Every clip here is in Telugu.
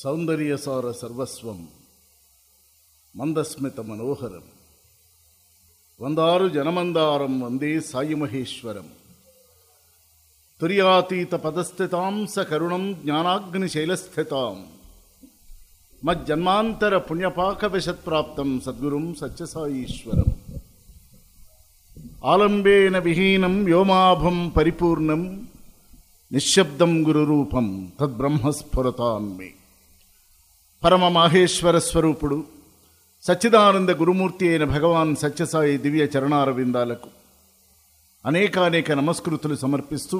సౌందర్యసార సర్వస్వం మందస్మిత మనోహరం వందారు జనమందారం వందే సాయి మహేశ్వరం తుర్యాతీత పదస్థితాం స కరుణం జ్ఞానాగ్నిశైలస్థితాం మజ్జన్మాంతర పుణ్యపాకవశత్ప్రాప్తం సద్గురుం సత్యసాయీశ్వరం ఆలంబేన విహీనం వ్యోమాభం పరిపూర్ణం నిశ్శబ్దం గురురూపం తద్బ్రహ్మస్ఫురతాన్మే పరమ మాహేశ్వర స్వరూపుడు సచ్చిదానంద గురుమూర్తి అయిన భగవాన్ సత్యసాయి దివ్య చరణారవిందాలకు అనేకానేక నమస్కృతులు సమర్పిస్తూ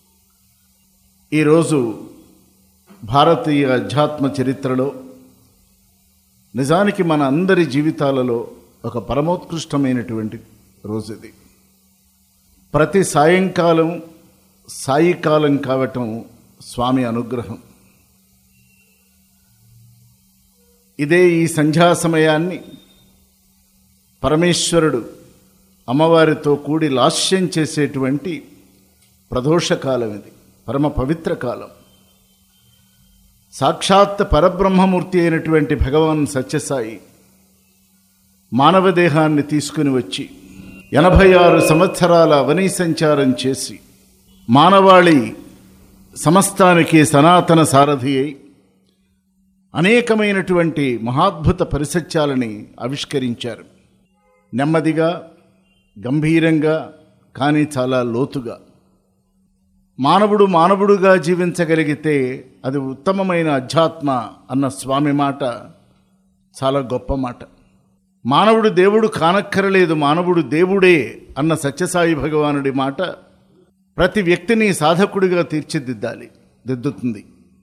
ఈరోజు భారతీయ అధ్యాత్మ చరిత్రలో నిజానికి మన అందరి జీవితాలలో ఒక పరమోత్కృష్టమైనటువంటి రోజు ఇది ప్రతి సాయంకాలం సాయికాలం కావటం స్వామి అనుగ్రహం ఇదే ఈ సంధ్యా సమయాన్ని పరమేశ్వరుడు అమ్మవారితో కూడి లాస్యం చేసేటువంటి ప్రదోషకాలం ఇది పరమ పవిత్ర కాలం సాక్షాత్ పరబ్రహ్మమూర్తి అయినటువంటి భగవాన్ సత్యసాయి మానవ దేహాన్ని తీసుకుని వచ్చి ఎనభై ఆరు సంవత్సరాల అవనీ సంచారం చేసి మానవాళి సమస్తానికి సనాతన సారథి అయి అనేకమైనటువంటి మహాద్భుత పరిసత్యాలని ఆవిష్కరించారు నెమ్మదిగా గంభీరంగా కానీ చాలా లోతుగా మానవుడు మానవుడుగా జీవించగలిగితే అది ఉత్తమమైన అధ్యాత్మ అన్న స్వామి మాట చాలా గొప్ప మాట మానవుడు దేవుడు కానక్కరలేదు మానవుడు దేవుడే అన్న సత్యసాయి భగవానుడి మాట ప్రతి వ్యక్తిని సాధకుడిగా తీర్చిదిద్దాలి దిద్దుతుంది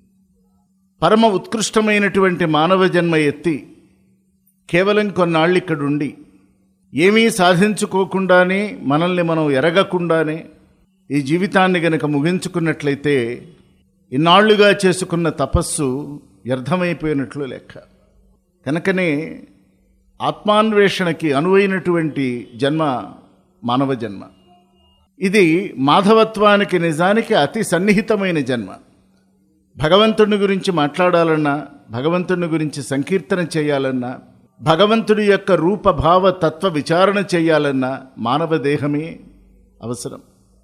పరమ ఉత్కృష్టమైనటువంటి మానవ జన్మ ఎత్తి కేవలం కొన్నాళ్ళు ఇక్కడుండి ఏమీ సాధించుకోకుండానే మనల్ని మనం ఎరగకుండానే ఈ జీవితాన్ని గనక ముగించుకున్నట్లయితే ఇన్నాళ్లుగా చేసుకున్న తపస్సు వ్యర్థమైపోయినట్లు లెక్క కనుకనే ఆత్మాన్వేషణకి అనువైనటువంటి జన్మ మానవ జన్మ ఇది మాధవత్వానికి నిజానికి అతి సన్నిహితమైన జన్మ భగవంతుని గురించి మాట్లాడాలన్నా భగవంతుని గురించి సంకీర్తన చేయాలన్నా భగవంతుడి యొక్క రూపభావ తత్వ విచారణ చేయాలన్నా మానవ దేహమే అవసరం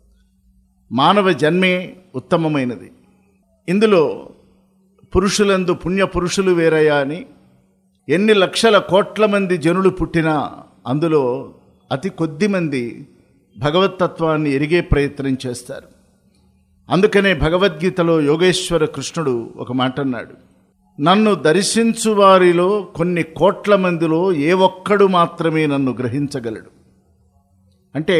మానవ జన్మే ఉత్తమమైనది ఇందులో పురుషులందు పుణ్య పురుషులు వేరయ్యా అని ఎన్ని లక్షల కోట్ల మంది జనులు పుట్టినా అందులో అతి కొద్ది మంది భగవతత్వాన్ని ఎరిగే ప్రయత్నం చేస్తారు అందుకనే భగవద్గీతలో యోగేశ్వర కృష్ణుడు ఒక మాట అన్నాడు నన్ను దర్శించు వారిలో కొన్ని కోట్ల మందిలో ఏ ఒక్కడు మాత్రమే నన్ను గ్రహించగలడు అంటే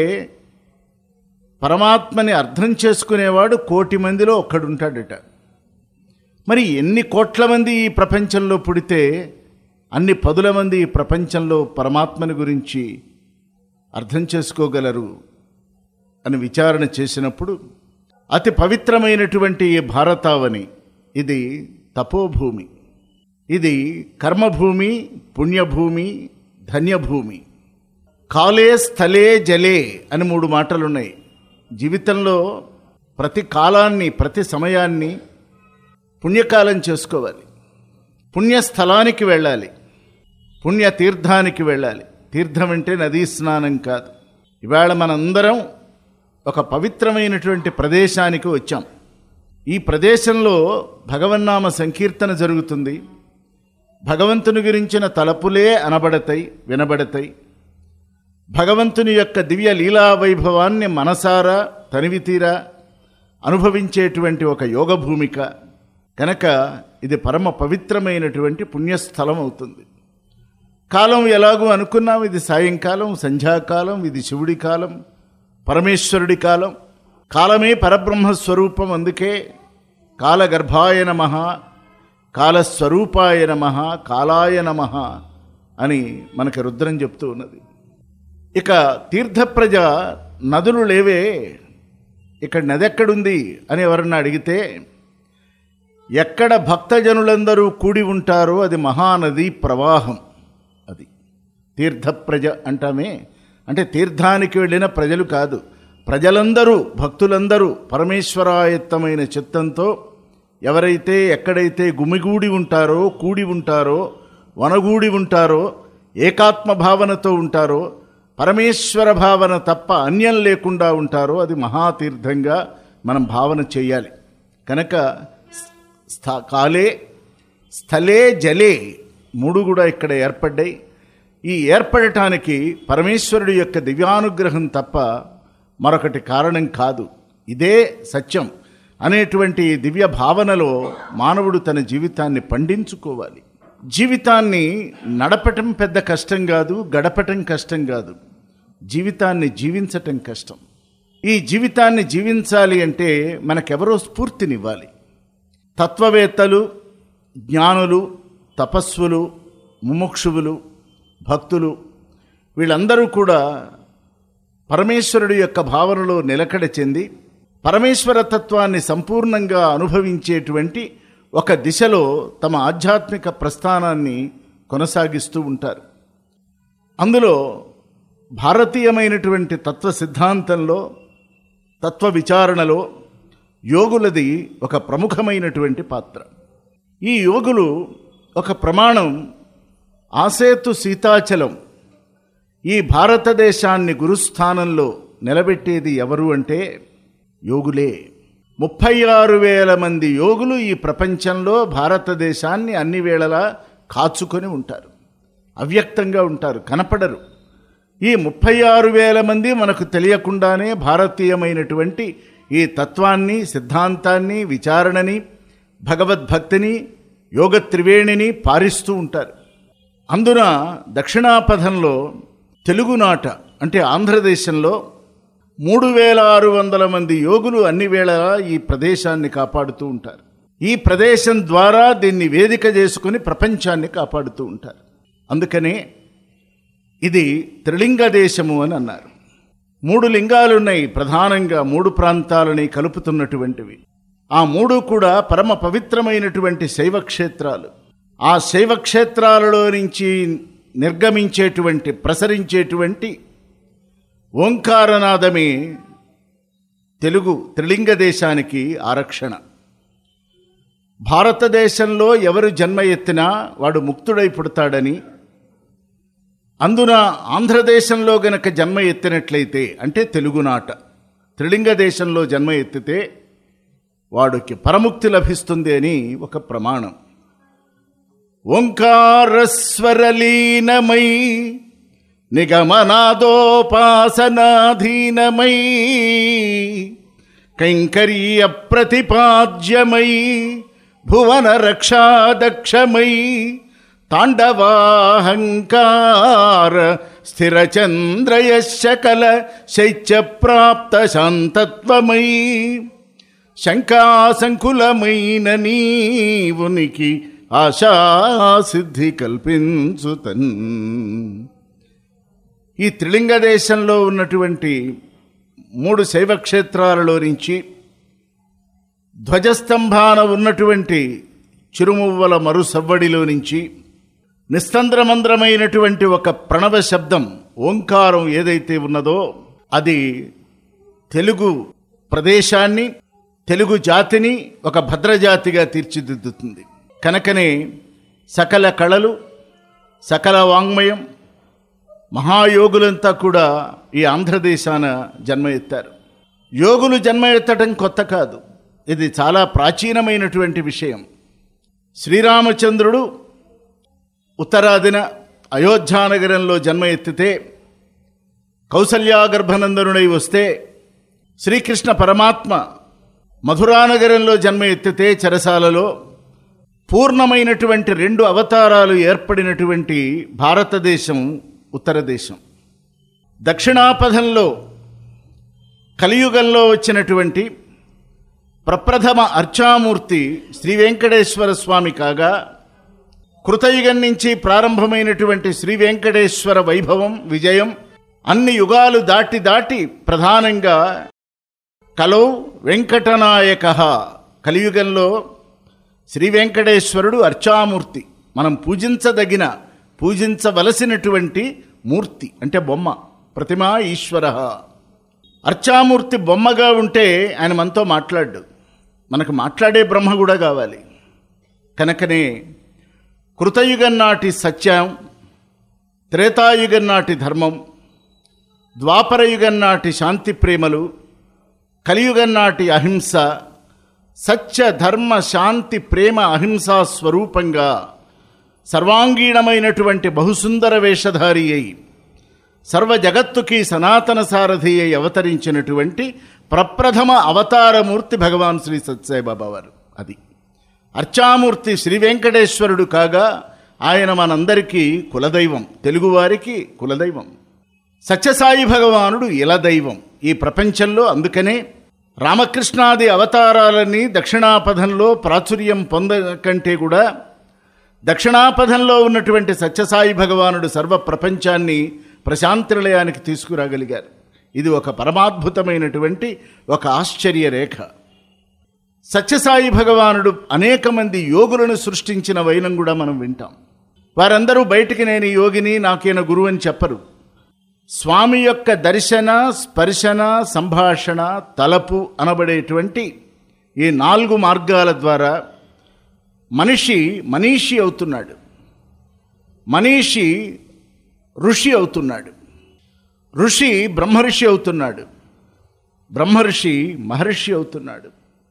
పరమాత్మని అర్థం చేసుకునేవాడు కోటి మందిలో ఒక్కడుంటాడట మరి ఎన్ని కోట్ల మంది ఈ ప్రపంచంలో పుడితే అన్ని పదుల మంది ఈ ప్రపంచంలో పరమాత్మని గురించి అర్థం చేసుకోగలరు అని విచారణ చేసినప్పుడు అతి పవిత్రమైనటువంటి ఈ భారతావని ఇది తపోభూమి ఇది కర్మభూమి పుణ్యభూమి ధన్యభూమి కాలే స్థలే జలే అని మూడు మాటలున్నాయి జీవితంలో ప్రతి కాలాన్ని ప్రతి సమయాన్ని పుణ్యకాలం చేసుకోవాలి పుణ్యస్థలానికి వెళ్ళాలి పుణ్య తీర్థానికి వెళ్ళాలి తీర్థం అంటే నదీ స్నానం కాదు ఇవాళ మనందరం ఒక పవిత్రమైనటువంటి ప్రదేశానికి వచ్చాం ఈ ప్రదేశంలో భగవన్నామ సంకీర్తన జరుగుతుంది భగవంతుని గురించిన తలపులే అనబడతాయి వినబడతాయి భగవంతుని యొక్క దివ్య లీలా వైభవాన్ని మనసారా తనివితీరా అనుభవించేటువంటి ఒక యోగ భూమిక కనుక ఇది పరమ పవిత్రమైనటువంటి పుణ్యస్థలం అవుతుంది కాలం ఎలాగూ అనుకున్నాం ఇది సాయంకాలం సంధ్యాకాలం ఇది శివుడి కాలం పరమేశ్వరుడి కాలం కాలమే పరబ్రహ్మ స్వరూపం అందుకే కాలగర్భాయ నమ కాలస్వరూపాయ నమ కాలాయ నమ అని మనకి రుద్రం చెప్తూ ఉన్నది ఇక తీర్థప్రజ నదులు లేవే ఇక్కడ నది ఎక్కడుంది అని ఎవరన్నా అడిగితే ఎక్కడ భక్తజనులందరూ కూడి ఉంటారో అది మహానది ప్రవాహం అది తీర్థప్రజ అంటామే అంటే తీర్థానికి వెళ్ళిన ప్రజలు కాదు ప్రజలందరూ భక్తులందరూ పరమేశ్వరాయత్తమైన చిత్తంతో ఎవరైతే ఎక్కడైతే గుమిగూడి ఉంటారో కూడి ఉంటారో వనగూడి ఉంటారో ఏకాత్మ భావనతో ఉంటారో పరమేశ్వర భావన తప్ప అన్యం లేకుండా ఉంటారో అది మహాతీర్థంగా మనం భావన చేయాలి కనుక స్థ కాలే స్థలే జలే మూడు కూడా ఇక్కడ ఏర్పడ్డాయి ఈ ఏర్పడటానికి పరమేశ్వరుడి యొక్క దివ్యానుగ్రహం తప్ప మరొకటి కారణం కాదు ఇదే సత్యం అనేటువంటి ఈ దివ్య భావనలో మానవుడు తన జీవితాన్ని పండించుకోవాలి జీవితాన్ని నడపటం పెద్ద కష్టం కాదు గడపటం కష్టం కాదు జీవితాన్ని జీవించటం కష్టం ఈ జీవితాన్ని జీవించాలి అంటే మనకెవరో స్ఫూర్తినివ్వాలి తత్వవేత్తలు జ్ఞానులు తపస్సులు ముముక్షువులు భక్తులు వీళ్ళందరూ కూడా పరమేశ్వరుడి యొక్క భావనలో నిలకడ చెంది పరమేశ్వర తత్వాన్ని సంపూర్ణంగా అనుభవించేటువంటి ఒక దిశలో తమ ఆధ్యాత్మిక ప్రస్థానాన్ని కొనసాగిస్తూ ఉంటారు అందులో భారతీయమైనటువంటి తత్వ సిద్ధాంతంలో తత్వ విచారణలో యోగులది ఒక ప్రముఖమైనటువంటి పాత్ర ఈ యోగులు ఒక ప్రమాణం ఆసేతు సీతాచలం ఈ భారతదేశాన్ని గురుస్థానంలో నిలబెట్టేది ఎవరు అంటే యోగులే ముప్పై ఆరు వేల మంది యోగులు ఈ ప్రపంచంలో భారతదేశాన్ని అన్ని వేళలా కాచుకొని ఉంటారు అవ్యక్తంగా ఉంటారు కనపడరు ఈ ముప్పై ఆరు వేల మంది మనకు తెలియకుండానే భారతీయమైనటువంటి ఈ తత్వాన్ని సిద్ధాంతాన్ని విచారణని భగవద్భక్తిని యోగ త్రివేణిని పారిస్తూ ఉంటారు అందున దక్షిణాపథంలో తెలుగునాట అంటే ఆంధ్రదేశంలో మూడు వేల ఆరు వందల మంది యోగులు అన్ని వేళలా ఈ ప్రదేశాన్ని కాపాడుతూ ఉంటారు ఈ ప్రదేశం ద్వారా దీన్ని వేదిక చేసుకుని ప్రపంచాన్ని కాపాడుతూ ఉంటారు అందుకనే ఇది త్రిలింగ దేశము అని అన్నారు మూడు లింగాలున్నాయి ప్రధానంగా మూడు ప్రాంతాలని కలుపుతున్నటువంటివి ఆ మూడు కూడా పరమ పవిత్రమైనటువంటి శైవ క్షేత్రాలు ఆ శైవ క్షేత్రాలలో నుంచి నిర్గమించేటువంటి ప్రసరించేటువంటి ఓంకారనాదమే తెలుగు త్రిలింగ దేశానికి ఆరక్షణ భారతదేశంలో ఎవరు జన్మ ఎత్తినా వాడు ముక్తుడై పుడతాడని అందున ఆంధ్రదేశంలో గనక జన్మ ఎత్తినట్లయితే అంటే తెలుగునాట త్రిలింగ దేశంలో జన్మ ఎత్తితే వాడికి పరముక్తి లభిస్తుంది అని ఒక ప్రమాణం ఓంకారస్వరలీనమై నిగమనాదోపాసనాధీనమై కైంకర్య ప్రతిపాద్యమై భువన రక్షాదక్షమై తాండవాహంకార స్థిరచంద్రయశకల శైత్యప్రాప్త శాంతత్వమై శంకాసంకులమైన నీవునికి ఆశాసిద్ధి కల్పించుతన్ ఈ త్రిలింగ దేశంలో ఉన్నటువంటి మూడు శైవక్షేత్రాలలో నుంచి ధ్వజస్తంభాన ఉన్నటువంటి చిరుమువ్వల మరుసవ్వడిలో నుంచి నిస్తంద్రమంద్రమైనటువంటి ఒక ప్రణవ శబ్దం ఓంకారం ఏదైతే ఉన్నదో అది తెలుగు ప్రదేశాన్ని తెలుగు జాతిని ఒక భద్రజాతిగా తీర్చిదిద్దుతుంది కనుకనే సకల కళలు సకల వాంగ్మయం మహాయోగులంతా కూడా ఈ ఆంధ్రదేశాన జన్మ ఎత్తారు యోగులు జన్మ ఎత్తడం కొత్త కాదు ఇది చాలా ప్రాచీనమైనటువంటి విషయం శ్రీరామచంద్రుడు ఉత్తరాదిన అయోధ్యానగరంలో జన్మ ఎత్తితే కౌసల్యాగర్భనందనుడై వస్తే శ్రీకృష్ణ పరమాత్మ మధురానగరంలో జన్మ ఎత్తితే చెరసాలలో పూర్ణమైనటువంటి రెండు అవతారాలు ఏర్పడినటువంటి భారతదేశం ఉత్తర దేశం దక్షిణాపథంలో కలియుగంలో వచ్చినటువంటి ప్రప్రథమ అర్చామూర్తి శ్రీ వెంకటేశ్వర స్వామి కాగా కృతయుగం నుంచి ప్రారంభమైనటువంటి శ్రీ వెంకటేశ్వర వైభవం విజయం అన్ని యుగాలు దాటి దాటి ప్రధానంగా కలో వెంకటనాయక కలియుగంలో శ్రీ వెంకటేశ్వరుడు అర్చామూర్తి మనం పూజించదగిన పూజించవలసినటువంటి మూర్తి అంటే బొమ్మ ప్రతిమా ఈశ్వర అర్చామూర్తి బొమ్మగా ఉంటే ఆయన మనతో మాట్లాడు మనకు మాట్లాడే బ్రహ్మ కూడా కావాలి కనుకనే కృతయుగం నాటి సత్యం త్రేతాయుగం నాటి ధర్మం ద్వాపరయుగం నాటి శాంతి ప్రేమలు కలియుగం నాటి అహింస సత్య ధర్మ శాంతి ప్రేమ అహింసా స్వరూపంగా సర్వాంగీణమైనటువంటి బహుసుందర వేషధారి అయి సర్వ జగత్తుకి సనాతన సారథి అయి అవతరించినటువంటి ప్రప్రథమ అవతారమూర్తి భగవాన్ శ్రీ సత్సాయిబాబా వారు అది అర్చామూర్తి శ్రీ వెంకటేశ్వరుడు కాగా ఆయన మనందరికీ కులదైవం తెలుగువారికి కులదైవం సత్యసాయి భగవానుడు ఇలదైవం ఈ ప్రపంచంలో అందుకనే రామకృష్ణాది అవతారాలన్నీ దక్షిణాపథంలో ప్రాచుర్యం పొంద కంటే కూడా దక్షిణాపథంలో ఉన్నటువంటి సత్యసాయి భగవానుడు సర్వ ప్రపంచాన్ని ప్రశాంతినిలయానికి తీసుకురాగలిగారు ఇది ఒక పరమాద్భుతమైనటువంటి ఒక ఆశ్చర్య రేఖ సత్యసాయి భగవానుడు అనేక మంది యోగులను సృష్టించిన వైనం కూడా మనం వింటాం వారందరూ బయటికి నేను యోగిని నాకేన గురువు అని చెప్పరు స్వామి యొక్క దర్శన స్పర్శన సంభాషణ తలపు అనబడేటువంటి ఈ నాలుగు మార్గాల ద్వారా మనిషి మనీషి అవుతున్నాడు మనీషి ఋషి అవుతున్నాడు ఋషి బ్రహ్మర్షి అవుతున్నాడు బ్రహ్మర్షి మహర్షి అవుతున్నాడు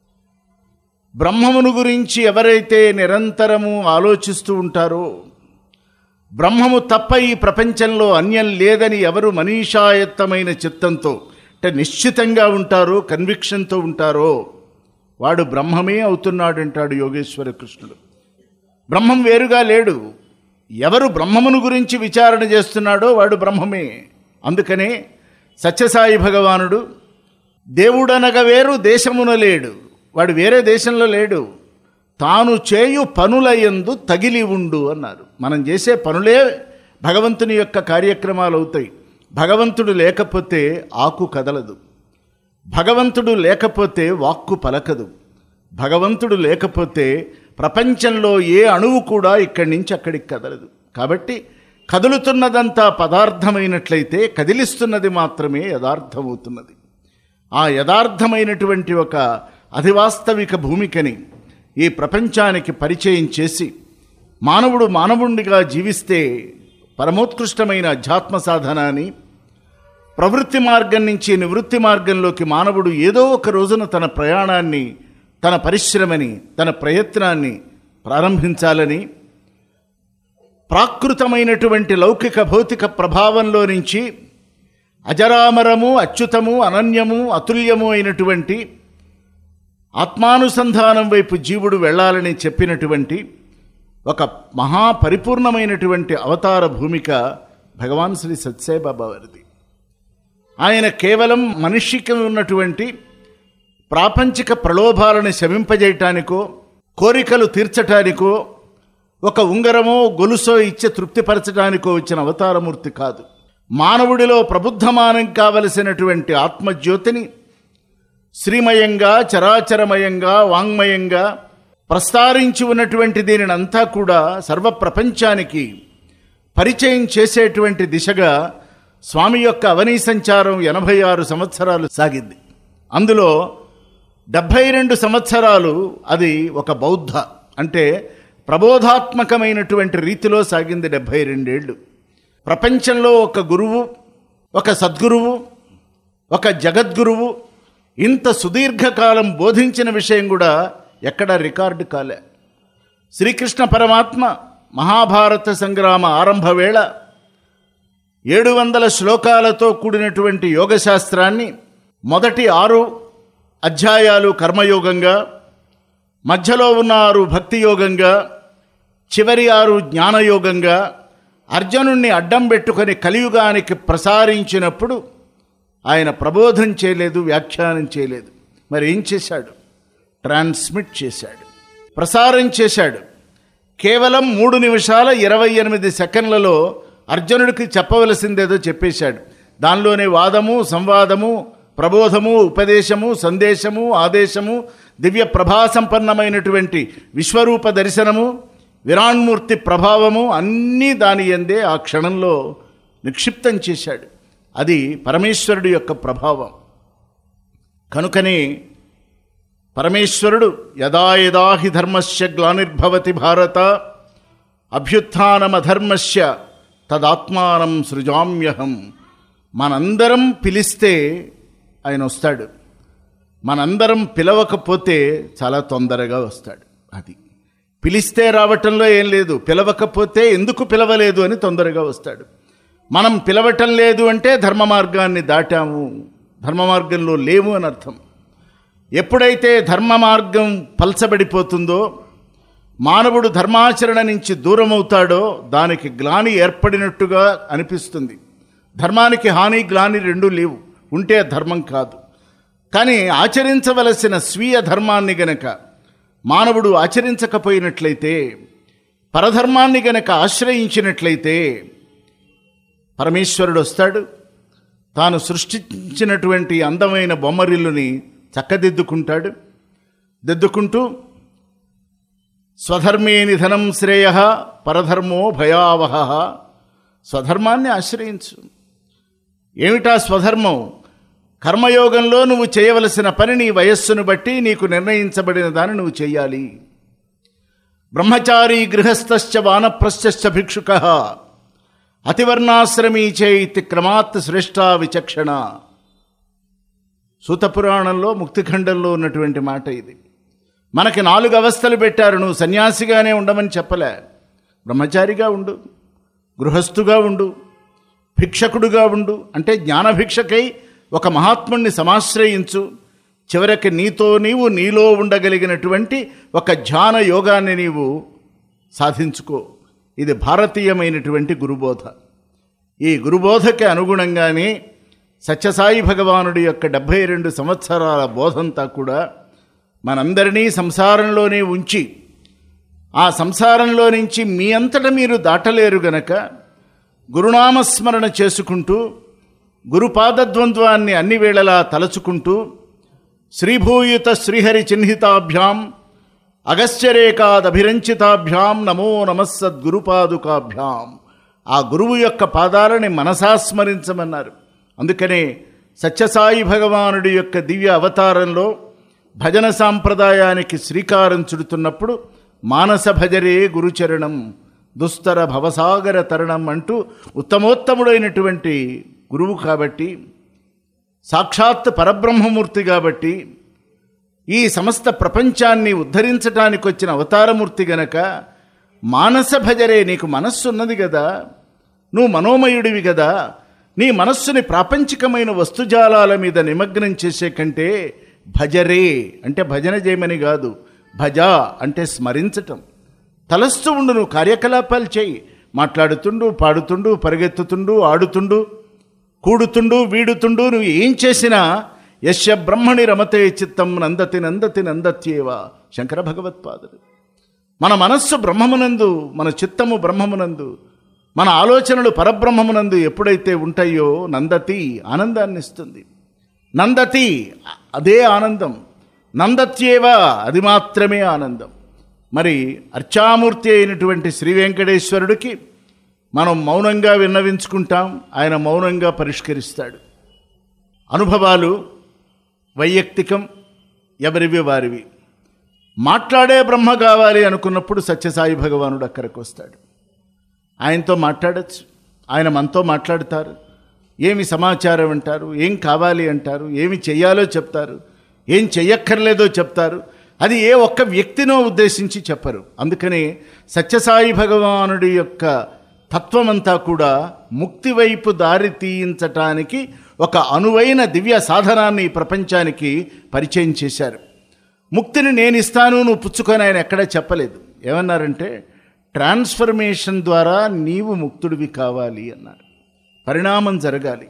బ్రహ్మమును గురించి ఎవరైతే నిరంతరము ఆలోచిస్తూ ఉంటారో బ్రహ్మము తప్ప ఈ ప్రపంచంలో అన్యం లేదని ఎవరు మనీషాయత్తమైన చిత్తంతో అంటే నిశ్చితంగా ఉంటారో కన్విక్షన్తో ఉంటారో వాడు బ్రహ్మమే అవుతున్నాడంటాడు యోగేశ్వర కృష్ణుడు బ్రహ్మం వేరుగా లేడు ఎవరు బ్రహ్మమును గురించి విచారణ చేస్తున్నాడో వాడు బ్రహ్మమే అందుకనే సత్యసాయి భగవానుడు దేవుడనగ వేరు దేశమున లేడు వాడు వేరే దేశంలో లేడు తాను చేయు పనులయందు తగిలి ఉండు అన్నారు మనం చేసే పనులే భగవంతుని యొక్క కార్యక్రమాలు అవుతాయి భగవంతుడు లేకపోతే ఆకు కదలదు భగవంతుడు లేకపోతే వాక్కు పలకదు భగవంతుడు లేకపోతే ప్రపంచంలో ఏ అణువు కూడా ఇక్కడి నుంచి అక్కడికి కదలదు కాబట్టి కదులుతున్నదంతా పదార్థమైనట్లయితే కదిలిస్తున్నది మాత్రమే యథార్థమవుతున్నది ఆ యథార్థమైనటువంటి ఒక అధివాస్తవిక భూమికని ఈ ప్రపంచానికి పరిచయం చేసి మానవుడు మానవుడిగా జీవిస్తే పరమోత్కృష్టమైన అధ్యాత్మ సాధన అని ప్రవృత్తి మార్గం నుంచి నివృత్తి మార్గంలోకి మానవుడు ఏదో ఒక రోజున తన ప్రయాణాన్ని తన పరిశ్రమని తన ప్రయత్నాన్ని ప్రారంభించాలని ప్రాకృతమైనటువంటి లౌకిక భౌతిక ప్రభావంలో నుంచి అజరామరము అచ్యుతము అనన్యము అతుల్యము అయినటువంటి ఆత్మానుసంధానం వైపు జీవుడు వెళ్ళాలని చెప్పినటువంటి ఒక మహాపరిపూర్ణమైనటువంటి అవతార భూమిక భగవాన్ శ్రీ సత్సాయిబాబా వారిది ఆయన కేవలం మనిషికి ఉన్నటువంటి ప్రాపంచిక ప్రలోభాలను శమింపజేయటానికో కోరికలు తీర్చటానికో ఒక ఉంగరమో గొలుసో ఇచ్చే తృప్తిపరచడానికో వచ్చిన అవతారమూర్తి కాదు మానవుడిలో ప్రబుద్ధమానం కావలసినటువంటి ఆత్మజ్యోతిని శ్రీమయంగా చరాచరమయంగా వాంగ్మయంగా ప్రస్తారించి ఉన్నటువంటి దీనిని అంతా కూడా సర్వ ప్రపంచానికి పరిచయం చేసేటువంటి దిశగా స్వామి యొక్క అవనీ సంచారం ఎనభై ఆరు సంవత్సరాలు సాగింది అందులో డెబ్భై రెండు సంవత్సరాలు అది ఒక బౌద్ధ అంటే ప్రబోధాత్మకమైనటువంటి రీతిలో సాగింది డెబ్భై రెండేళ్ళు ప్రపంచంలో ఒక గురువు ఒక సద్గురువు ఒక జగద్గురువు ఇంత సుదీర్ఘకాలం బోధించిన విషయం కూడా ఎక్కడ రికార్డు కాలే శ్రీకృష్ణ పరమాత్మ మహాభారత సంగ్రామ ఆరంభ వేళ ఏడు వందల శ్లోకాలతో కూడినటువంటి యోగశాస్త్రాన్ని మొదటి ఆరు అధ్యాయాలు కర్మయోగంగా మధ్యలో ఉన్న ఆరు భక్తి యోగంగా చివరి ఆరు జ్ఞానయోగంగా అర్జునుణ్ణి అడ్డం పెట్టుకొని కలియుగానికి ప్రసారించినప్పుడు ఆయన ప్రబోధం చేయలేదు వ్యాఖ్యానం చేయలేదు మరి ఏం చేశాడు ట్రాన్స్మిట్ చేశాడు ప్రసారం చేశాడు కేవలం మూడు నిమిషాల ఇరవై ఎనిమిది సెకండ్లలో అర్జునుడికి చెప్పవలసిందేదో చెప్పేశాడు దానిలోనే వాదము సంవాదము ప్రబోధము ఉపదేశము సందేశము ఆదేశము దివ్య ప్రభాసంపన్నమైనటువంటి విశ్వరూప దర్శనము విరాణ్మూర్తి ప్రభావము అన్నీ దాని ఎందే ఆ క్షణంలో నిక్షిప్తం చేశాడు అది పరమేశ్వరుడి యొక్క ప్రభావం కనుకనే పరమేశ్వరుడు యదా యదా హి ధర్మస్య గ్లానిర్భవతి భారత అభ్యుత్నమధర్మస్య తదాత్మానం సృజామ్యహం మనందరం పిలిస్తే ఆయన వస్తాడు మనందరం పిలవకపోతే చాలా తొందరగా వస్తాడు అది పిలిస్తే రావటంలో ఏం లేదు పిలవకపోతే ఎందుకు పిలవలేదు అని తొందరగా వస్తాడు మనం పిలవటం లేదు అంటే ధర్మ మార్గాన్ని దాటాము ధర్మ మార్గంలో లేము అని అర్థం ఎప్పుడైతే ధర్మ మార్గం పల్చబడిపోతుందో మానవుడు ధర్మాచరణ నుంచి దూరం అవుతాడో దానికి గ్లాని ఏర్పడినట్టుగా అనిపిస్తుంది ధర్మానికి హాని గ్లాని రెండూ లేవు ఉంటే ధర్మం కాదు కానీ ఆచరించవలసిన స్వీయ ధర్మాన్ని గనక మానవుడు ఆచరించకపోయినట్లయితే పరధర్మాన్ని గనక ఆశ్రయించినట్లయితే పరమేశ్వరుడు వస్తాడు తాను సృష్టించినటువంటి అందమైన బొమ్మరిల్లుని చక్కదిద్దుకుంటాడు దిద్దుకుంటూ స్వధర్మే నిధనం శ్రేయ పరధర్మో భయావహ స్వధర్మాన్ని ఆశ్రయించు ఏమిటా స్వధర్మం కర్మయోగంలో నువ్వు చేయవలసిన పని నీ వయస్సును బట్టి నీకు నిర్ణయించబడిన దాన్ని నువ్వు చేయాలి బ్రహ్మచారి గృహస్థశ్చ వానప్రశ్చ భిక్షుక అతివర్ణాశ్రమీ చేతి క్రమాత్ శ్రేష్ట విచక్షణ సూతపురాణంలో ముక్తిఖండంలో ఉన్నటువంటి మాట ఇది మనకి నాలుగు అవస్థలు పెట్టారు నువ్వు సన్యాసిగానే ఉండమని చెప్పలే బ్రహ్మచారిగా ఉండు గృహస్థుగా ఉండు భిక్షకుడుగా ఉండు అంటే జ్ఞానభిక్షకై ఒక మహాత్ముణ్ణి సమాశ్రయించు చివరికి నీతో నీవు నీలో ఉండగలిగినటువంటి ఒక ధ్యాన యోగాన్ని నీవు సాధించుకో ఇది భారతీయమైనటువంటి గురుబోధ ఈ గురుబోధకి అనుగుణంగానే సత్యసాయి భగవానుడి యొక్క డెబ్భై రెండు సంవత్సరాల బోధంతా కూడా మనందరినీ సంసారంలోనే ఉంచి ఆ సంసారంలో నుంచి మీ అంతట మీరు దాటలేరు గనక గురునామస్మరణ చేసుకుంటూ గురుపాదద్వంద్వాన్ని అన్ని వేళలా తలచుకుంటూ శ్రీభూయుత శ్రీహరి చిహ్నితాభ్యాం అగస్త్యరేకాదభిరంచితాభ్యాం నమో నమస్సద్గురుపాదుకాభ్యాం ఆ గురువు యొక్క పాదాలని మనసాస్మరించమన్నారు అందుకనే సత్యసాయి భగవానుడి యొక్క దివ్య అవతారంలో భజన సాంప్రదాయానికి శ్రీకారం చుడుతున్నప్పుడు మానస భజరే గురుచరణం దుస్తర భవసాగర తరణం అంటూ ఉత్తమోత్తముడైనటువంటి గురువు కాబట్టి సాక్షాత్ పరబ్రహ్మమూర్తి కాబట్టి ఈ సమస్త ప్రపంచాన్ని ఉద్ధరించటానికి వచ్చిన అవతారమూర్తి గనక మానస భజరే నీకు మనస్సు ఉన్నది కదా నువ్వు మనోమయుడివి కదా నీ మనస్సుని ప్రాపంచికమైన వస్తుజాలాల మీద నిమగ్నం చేసే కంటే భజరే అంటే భజన చేయమని కాదు భజ అంటే స్మరించటం తలస్తూ ఉండు నువ్వు కార్యకలాపాలు చేయి మాట్లాడుతుండు పాడుతుండు పరిగెత్తుతుండు ఆడుతుండు కూడుతుండు వీడుతుండు నువ్వు ఏం చేసినా యశ బ్రహ్మణి రమతే చిత్తం నందతి నందతి నందత్యేవ శంకర భగవత్పాదుడు మన మనస్సు బ్రహ్మమునందు మన చిత్తము బ్రహ్మమునందు మన ఆలోచనలు పరబ్రహ్మమునందు ఎప్పుడైతే ఉంటాయో నందతి ఆనందాన్ని ఇస్తుంది నందతి అదే ఆనందం నందత్యేవ అది మాత్రమే ఆనందం మరి అర్చామూర్తి అయినటువంటి శ్రీ వెంకటేశ్వరుడికి మనం మౌనంగా విన్నవించుకుంటాం ఆయన మౌనంగా పరిష్కరిస్తాడు అనుభవాలు వైయక్తికం ఎవరివి వారివి మాట్లాడే బ్రహ్మ కావాలి అనుకున్నప్పుడు సత్యసాయి భగవానుడు అక్కడికి వస్తాడు ఆయనతో మాట్లాడచ్చు ఆయన మనతో మాట్లాడతారు ఏమి సమాచారం అంటారు ఏం కావాలి అంటారు ఏమి చెయ్యాలో చెప్తారు ఏం చెయ్యక్కర్లేదో చెప్తారు అది ఏ ఒక్క వ్యక్తినో ఉద్దేశించి చెప్పరు అందుకని సత్యసాయి భగవానుడి యొక్క తత్వమంతా కూడా ముక్తి వైపు దారి తీయించటానికి ఒక అనువైన దివ్య సాధనాన్ని ఈ ప్రపంచానికి పరిచయం చేశారు ముక్తిని నేను ఇస్తాను నువ్వు పుచ్చుకొని ఆయన ఎక్కడా చెప్పలేదు ఏమన్నారంటే ట్రాన్స్ఫర్మేషన్ ద్వారా నీవు ముక్తుడివి కావాలి అన్నారు పరిణామం జరగాలి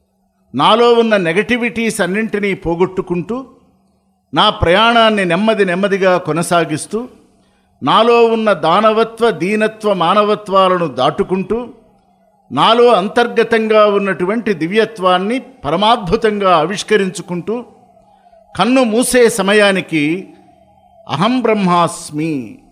నాలో ఉన్న నెగటివిటీస్ అన్నింటినీ పోగొట్టుకుంటూ నా ప్రయాణాన్ని నెమ్మది నెమ్మదిగా కొనసాగిస్తూ నాలో ఉన్న దానవత్వ దీనత్వ మానవత్వాలను దాటుకుంటూ నాలో అంతర్గతంగా ఉన్నటువంటి దివ్యత్వాన్ని పరమాద్భుతంగా ఆవిష్కరించుకుంటూ కన్ను మూసే సమయానికి అహం బ్రహ్మాస్మి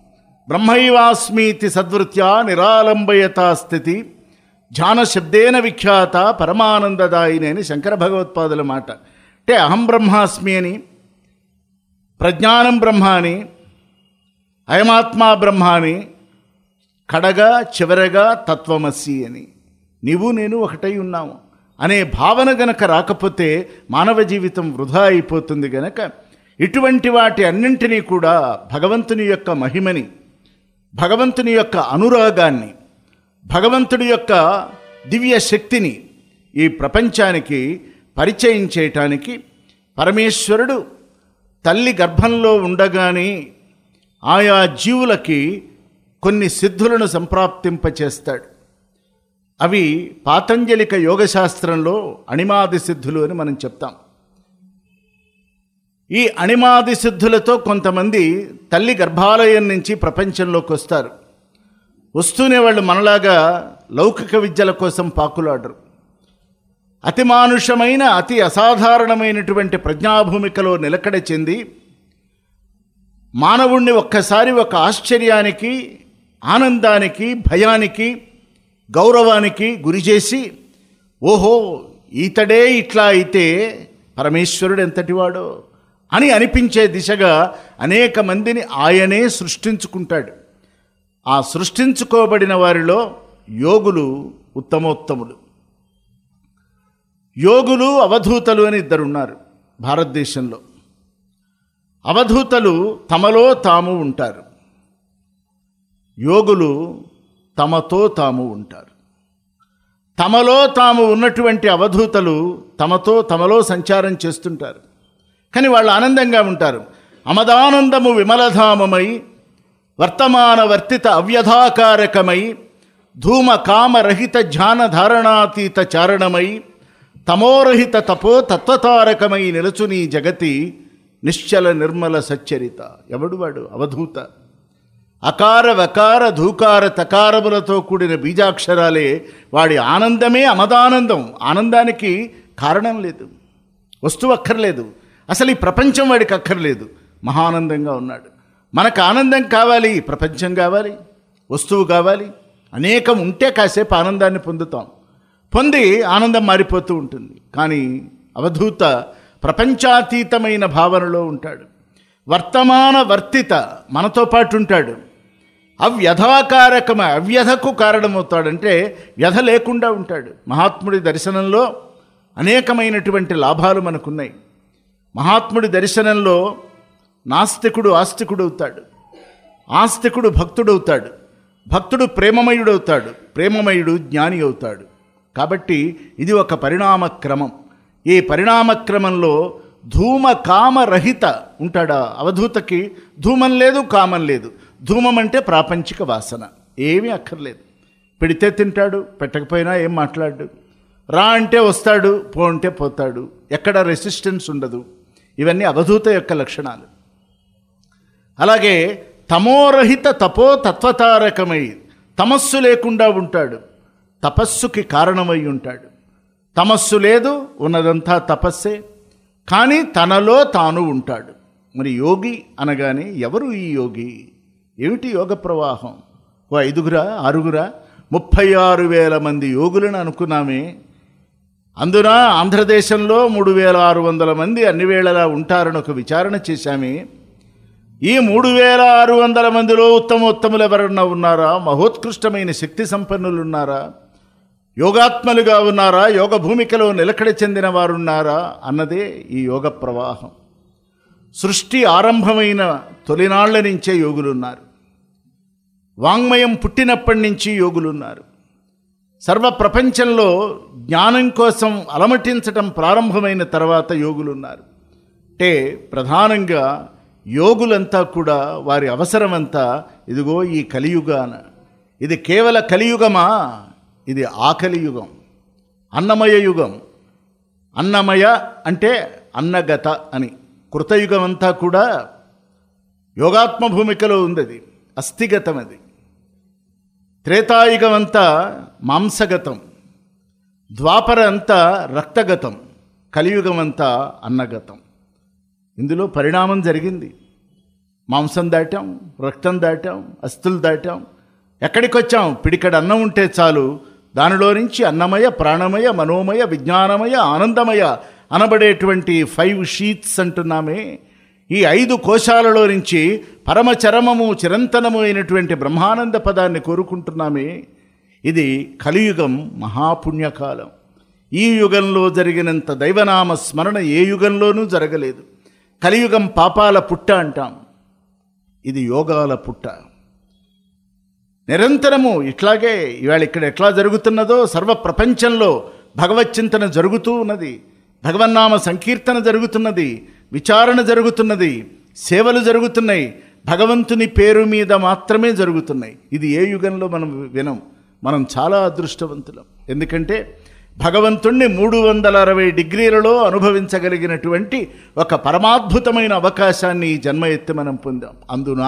బ్రహ్మైవాస్మీతి సద్వృత్యా నిరాలంబయతా స్థితి ధ్యాన శబ్దేన విఖ్యాత పరమానందదాయిని అని శంకర భగవత్పాదుల మాట అంటే అహం బ్రహ్మాస్మి అని ప్రజ్ఞానం బ్రహ్మ అని అయమాత్మా బ్రహ్మ అని కడగా చివరగా తత్వమసి అని నీవు నేను ఒకటై ఉన్నాము అనే భావన గనక రాకపోతే మానవ జీవితం వృధా అయిపోతుంది గనక ఇటువంటి వాటి అన్నింటినీ కూడా భగవంతుని యొక్క మహిమని భగవంతుని యొక్క అనురాగాన్ని భగవంతుడి యొక్క దివ్య శక్తిని ఈ ప్రపంచానికి పరిచయం చేయటానికి పరమేశ్వరుడు తల్లి గర్భంలో ఉండగానే ఆయా జీవులకి కొన్ని సిద్ధులను సంప్రాప్తింపచేస్తాడు అవి పాతంజలిక యోగశాస్త్రంలో అణిమాది సిద్ధులు అని మనం చెప్తాం ఈ అణిమాది సిద్ధులతో కొంతమంది తల్లి గర్భాలయం నుంచి ప్రపంచంలోకి వస్తారు వస్తూనే వాళ్ళు మనలాగా లౌకిక విద్యల కోసం పాకులాడరు అతి మానుషమైన అతి అసాధారణమైనటువంటి ప్రజ్ఞాభూమికలో నిలకడ చెంది మానవుణ్ణి ఒక్కసారి ఒక ఆశ్చర్యానికి ఆనందానికి భయానికి గౌరవానికి గురి చేసి ఓహో ఈతడే ఇట్లా అయితే పరమేశ్వరుడు ఎంతటివాడో అని అనిపించే దిశగా అనేక మందిని ఆయనే సృష్టించుకుంటాడు ఆ సృష్టించుకోబడిన వారిలో యోగులు ఉత్తమోత్తములు యోగులు అవధూతలు అని ఇద్దరున్నారు భారతదేశంలో అవధూతలు తమలో తాము ఉంటారు యోగులు తమతో తాము ఉంటారు తమలో తాము ఉన్నటువంటి అవధూతలు తమతో తమలో సంచారం చేస్తుంటారు కానీ వాళ్ళు ఆనందంగా ఉంటారు అమదానందము విమలధామమై వర్తమాన వర్తిత అవ్యధాకారకమై ధూమ కామరహిత ధ్యాన ధారణాతీత చారణమై తమోరహిత తపో తత్వతారకమై నిలుచుని జగతి నిశ్చల నిర్మల సచ్చరిత ఎవడు వాడు అవధూత అకార వకార ధూకార తకారములతో కూడిన బీజాక్షరాలే వాడి ఆనందమే అమదానందం ఆనందానికి కారణం లేదు వస్తువు అక్కర్లేదు అసలు ఈ ప్రపంచం వాడికి అక్కర్లేదు మహానందంగా ఉన్నాడు మనకు ఆనందం కావాలి ప్రపంచం కావాలి వస్తువు కావాలి అనేకం ఉంటే కాసేపు ఆనందాన్ని పొందుతాం పొంది ఆనందం మారిపోతూ ఉంటుంది కానీ అవధూత ప్రపంచాతీతమైన భావనలో ఉంటాడు వర్తమాన వర్తిత మనతో పాటు ఉంటాడు అవ్యధాకారకమ అవ్యధకు కారణమవుతాడంటే వ్యధ లేకుండా ఉంటాడు మహాత్ముడి దర్శనంలో అనేకమైనటువంటి లాభాలు మనకున్నాయి మహాత్ముడి దర్శనంలో నాస్తికుడు ఆస్తికుడు అవుతాడు ఆస్తికుడు భక్తుడవుతాడు భక్తుడు ప్రేమమయుడవుతాడు ప్రేమమయుడు జ్ఞాని అవుతాడు కాబట్టి ఇది ఒక పరిణామ క్రమం ఈ పరిణామ క్రమంలో ధూమ కామ రహిత ఉంటాడా అవధూతకి ధూమం లేదు కామం లేదు ధూమం అంటే ప్రాపంచిక వాసన ఏమీ అక్కర్లేదు పెడితే తింటాడు పెట్టకపోయినా ఏం మాట్లాడు రా అంటే వస్తాడు పో అంటే పోతాడు ఎక్కడ రెసిస్టెన్స్ ఉండదు ఇవన్నీ అవధూత యొక్క లక్షణాలు అలాగే తమోరహిత తపో తత్వతారకమై తమస్సు లేకుండా ఉంటాడు తపస్సుకి కారణమై ఉంటాడు తమస్సు లేదు ఉన్నదంతా తపస్సే కానీ తనలో తాను ఉంటాడు మరి యోగి అనగానే ఎవరు ఈ యోగి ఏమిటి యోగ ప్రవాహం ఓ ఐదుగురా ఆరుగురా ముప్పై ఆరు వేల మంది యోగులను అనుకున్నామే అందున ఆంధ్రదేశంలో మూడు వేల ఆరు వందల మంది అన్ని వేళలా ఉంటారని ఒక విచారణ చేశామే ఈ మూడు వేల ఆరు వందల మందిలో ఉత్తమోత్తములు ఎవరన్నా ఉన్నారా మహోత్కృష్టమైన శక్తి సంపన్నులు ఉన్నారా యోగాత్మలుగా ఉన్నారా యోగ భూమికలో నిలకడ చెందిన వారు ఉన్నారా అన్నదే ఈ యోగ ప్రవాహం సృష్టి ఆరంభమైన తొలినాళ్ల నుంచే యోగులున్నారు వాంగ్మయం పుట్టినప్పటి నుంచి యోగులున్నారు సర్వ ప్రపంచంలో జ్ఞానం కోసం అలమటించటం ప్రారంభమైన తర్వాత యోగులున్నారు అంటే ప్రధానంగా యోగులంతా కూడా వారి అవసరమంతా ఇదిగో ఈ కలియుగాన ఇది కేవల కలియుగమా ఇది ఆకలి యుగం అన్నమయ యుగం అన్నమయ అంటే అన్నగత అని కృతయుగం అంతా కూడా యోగాత్మ భూమికలో ఉంది అది అస్థిగతం అది త్రేతాయుగం అంతా మాంసగతం ద్వాపర అంతా రక్తగతం కలియుగం అంతా అన్నగతం ఇందులో పరిణామం జరిగింది మాంసం దాటాం రక్తం దాటాం అస్థులు దాటాం ఎక్కడికి వచ్చాం పిడికడ అన్నం ఉంటే చాలు దానిలో నుంచి అన్నమయ ప్రాణమయ మనోమయ విజ్ఞానమయ ఆనందమయ అనబడేటువంటి ఫైవ్ షీట్స్ అంటున్నామే ఈ ఐదు కోశాలలో నుంచి పరమచరమము చిరంతనము అయినటువంటి బ్రహ్మానంద పదాన్ని కోరుకుంటున్నామే ఇది కలియుగం మహాపుణ్యకాలం ఈ యుగంలో జరిగినంత దైవనామ స్మరణ ఏ యుగంలోనూ జరగలేదు కలియుగం పాపాల పుట్ట అంటాం ఇది యోగాల పుట్ట నిరంతరము ఇట్లాగే ఇవాళ ఇక్కడ ఎట్లా జరుగుతున్నదో సర్వ ప్రపంచంలో భగవచ్చింతన జరుగుతూ ఉన్నది భగవన్నామ సంకీర్తన జరుగుతున్నది విచారణ జరుగుతున్నది సేవలు జరుగుతున్నాయి భగవంతుని పేరు మీద మాత్రమే జరుగుతున్నాయి ఇది ఏ యుగంలో మనం వినం మనం చాలా అదృష్టవంతులం ఎందుకంటే భగవంతుణ్ణి మూడు వందల అరవై డిగ్రీలలో అనుభవించగలిగినటువంటి ఒక పరమాద్భుతమైన అవకాశాన్ని ఈ జన్మ ఎత్తి మనం పొందాం అందున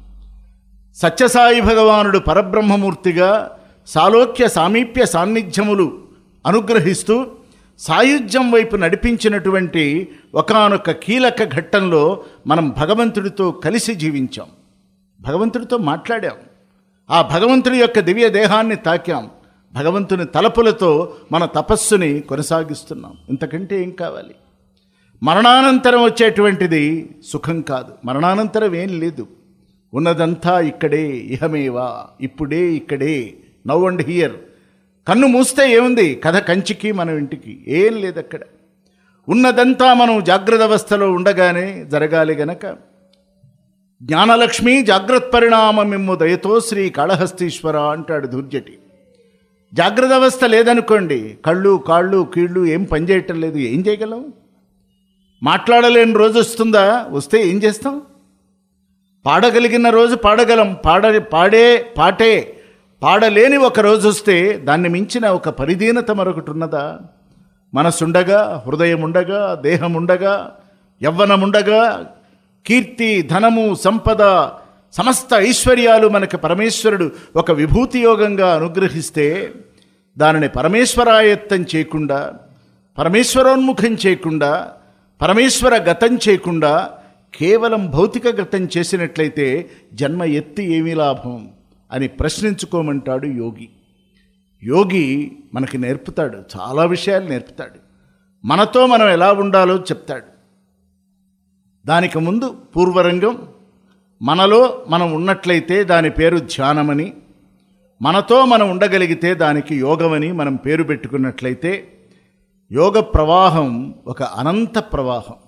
సత్యసాయి భగవానుడు పరబ్రహ్మమూర్తిగా సాలోక్య సామీప్య సాన్నిధ్యములు అనుగ్రహిస్తూ సాయుధ్యం వైపు నడిపించినటువంటి ఒకానొక కీలక ఘట్టంలో మనం భగవంతుడితో కలిసి జీవించాం భగవంతుడితో మాట్లాడాం ఆ భగవంతుడి యొక్క దివ్య దేహాన్ని తాకాం భగవంతుని తలపులతో మన తపస్సుని కొనసాగిస్తున్నాం ఇంతకంటే ఏం కావాలి మరణానంతరం వచ్చేటువంటిది సుఖం కాదు మరణానంతరం ఏం లేదు ఉన్నదంతా ఇక్కడే ఇహమేవా ఇప్పుడే ఇక్కడే నవ్ అండ్ హియర్ కన్ను మూస్తే ఏముంది కథ కంచికి మన ఇంటికి ఏం లేదు అక్కడ ఉన్నదంతా మనం జాగ్రత్త అవస్థలో ఉండగానే జరగాలి గనక జ్ఞానలక్ష్మి జాగ్రత్త పరిణామమిమ్ము దయతో శ్రీ కాళహస్తీశ్వర అంటాడు దుర్జటి జాగ్రత్త అవస్థ లేదనుకోండి కళ్ళు కాళ్ళు కీళ్ళు ఏం పనిచేయటం లేదు ఏం చేయగలం మాట్లాడలేని రోజు వస్తుందా వస్తే ఏం చేస్తాం పాడగలిగిన రోజు పాడగలం పాడ పాడే పాటే పాడలేని ఒక రోజు వస్తే దాన్ని మించిన ఒక పరిధీనత మరొకటి ఉన్నదా మనసుండగా హృదయం ఉండగా దేహం ఉండగా యవ్వనముండగా కీర్తి ధనము సంపద సమస్త ఐశ్వర్యాలు మనకు పరమేశ్వరుడు ఒక విభూతి యోగంగా అనుగ్రహిస్తే దానిని పరమేశ్వరాయత్తం చేయకుండా పరమేశ్వరోన్ముఖం చేయకుండా పరమేశ్వర గతం చేయకుండా కేవలం భౌతిక గతం చేసినట్లయితే జన్మ ఎత్తి ఏమీ లాభం అని ప్రశ్నించుకోమంటాడు యోగి యోగి మనకి నేర్పుతాడు చాలా విషయాలు నేర్పుతాడు మనతో మనం ఎలా ఉండాలో చెప్తాడు దానికి ముందు పూర్వరంగం మనలో మనం ఉన్నట్లయితే దాని పేరు ధ్యానమని మనతో మనం ఉండగలిగితే దానికి యోగమని మనం పేరు పెట్టుకున్నట్లయితే యోగ ప్రవాహం ఒక అనంత ప్రవాహం